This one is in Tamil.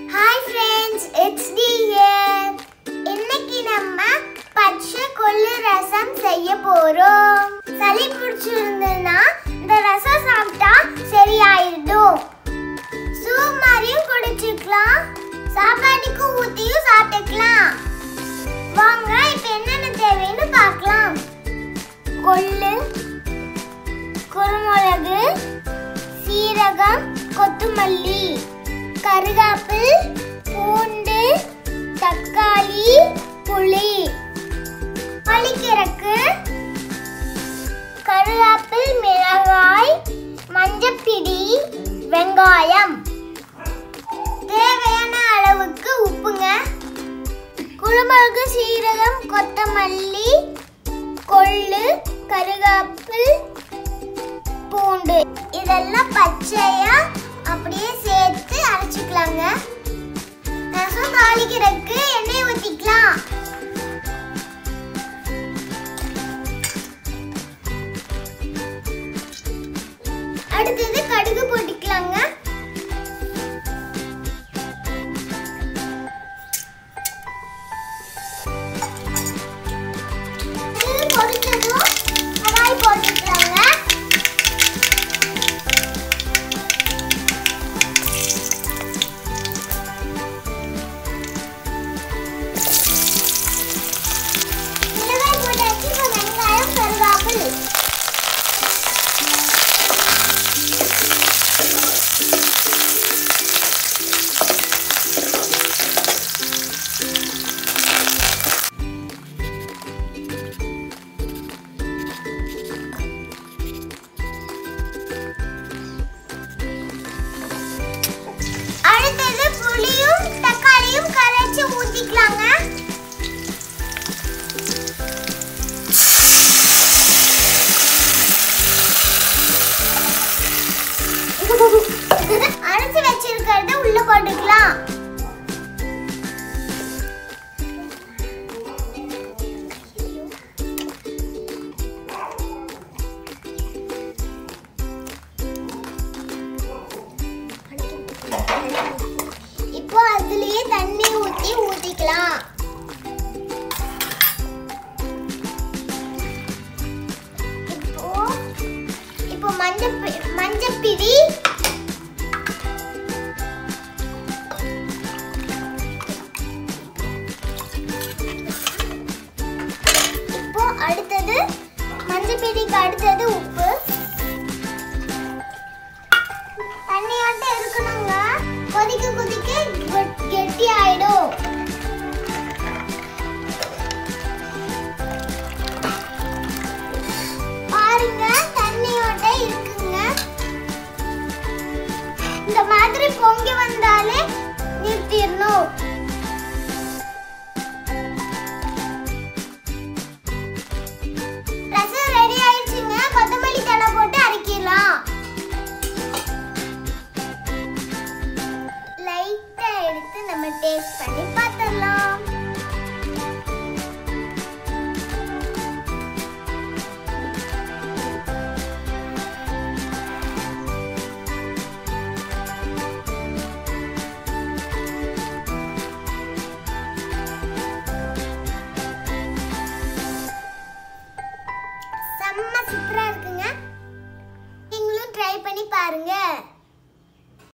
hi friends it's D here இன்னைக்கு நம்ம பச்சை கொள்ளு ரசம் செய்ய போறோம் சளி பிடிச்சிருந்ததுன்னா இந்த ரசம் சாப்பிட்டா சரியாயிடும் சூப் மாதிரியும் குடிச்சுக்கலாம் சாப்பாட்டுக்கு ஊத்தியும் சாப்பிட்டுக்கலாம் வாங்க இப்போ என்னென்ன தேவைன்னு பார்க்கலாம் கொள்ளு குருமிளகு சீரகம் கொத்தமல்லி கருகாப்பில் பூண்டு தக்காளி புளி பளிக்கிறக்கு கருகாப்பில் மிளகாய் மஞ்சப்பிடி வெங்காயம் தேவையான அளவுக்கு உப்புங்க குருமிளகு சீரகம் கொத்தமல்லி கொள்ளு கருகாப்பில் பூண்டு இதெல்லாம் பச்சையா அப்படியே சேர்த்து அரைச்சிக்கலாங்க ரசம் தாளிக்கிறதுக்கு எண்ணெய் ஊற்றிக்கலாம் அடுத்தது கடுகு போட்டுக்கலாங்க கடுகு பொரிச்சதும் கடாய் போட்டுக்கலாங்க மிளகாய் போட்டாச்சு இப்போ வெங்காயம் கருவேப்பிலை அடுத்தது புளியும் தக்காளியும் கரைச்சு ஊத்திக்கலாங்க அரைச்சு வச்சிருக்கிறத உள்ள போட்டுக்கலாம் இப்போ அதுலயே தண்ணி ஊத்தி ஊத்திக்கலாம் இப்போ இப்போ மஞ்சள் மஞ்சள் பிடி இப்போ அடுத்தது மஞ்சள் பிடிக்கு அடுத்தது உப்பு தண்ணியாட்ட இருக்கணுங்க கொதிக்க கொதிக்க கெட்- கெட்டி ஆயிடும் பாருங்க தண்ணியோட இருக்குங்க இந்த மாதிரி பொங்கி வந்தாலே நிறுத்திடணும் ரசம் ரெடி ஆயிடுச்சுங்க கொத்தமல்லி தழை போட்டு அரைக்கலாம் லைட்டா எடுத்து நம்ம டேஸ்ட் பண்ணி பார்க்கலாம்